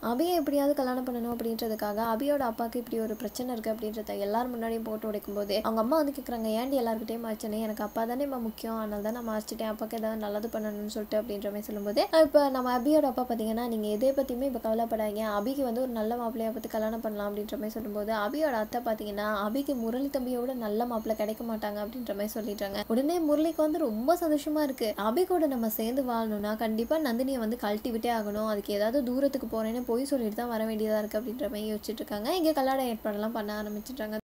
அபியை எப்படியாவது கல்யாணம் பண்ணணும் அப்படின்றதுக்காக அபியோட அப்பாவுக்கு இப்படி ஒரு பிரச்சனை இருக்குது அப்படின்றத எல்லாரும் முன்னாடியும் போட்டு உடைக்கும் போது அவங்க அம்மா வந்து கேட்குறாங்க ஏன்டி எல்லாருக்கிட்டையும் மறைச்சனே எனக்கு அப்பா தானே முக்கியம் அதனால தான் நான் மறைச்சிட்டேன் அப்பாவுக்கு ஏதாவது நல்லது பண்ணணும்னு சொல்லிட்டு அப்படின்ற மாதிரி சொல்லும்போது இப்போ நம்ம அபியோட அப்பா பார்த்தீங்கன்னா நீங்கள் எதை பற்றியுமே இப்போ கவலைப்படாதீங்க அபிக்கு வந்து ஒரு நல்ல மாப்பிள்ளையை பார்த்து கல்யாணம் பண்ணலாம் அப்படின்ற மாதிரி சொல்லும்போது அபியோட அத்தை பார்த்தீங்கன்னா அபிக்கு முரளி தம்பியோட நல்ல மாப்பிள்ளை கிடைக்க மாட்டாங்க அப்படின்ற மாதிரி சொல்லிடுறாங்க உடனே முரளிக்கு வந்து ரொம்ப சந்தோஷமா இருக்கு அபி கூட நம்ம சேர்ந்து வாழணும்னா கண்டிப்பா நந்தினியை வந்து கழட்டி விட்டே ஆகணும் அதுக்கு ஏதாவது தூரத்துக்கு போறேன்னு போய் சொல்லிட்டு தான் வர வேண்டியதா இருக்கு அப்படின்ற மாதிரி யோசிச்சுட்டு இருக்காங்க இங்க கல்யாண ஏற்பாடெல்லாம் பண்ண ஆரம்பிச்சிட்டாங்க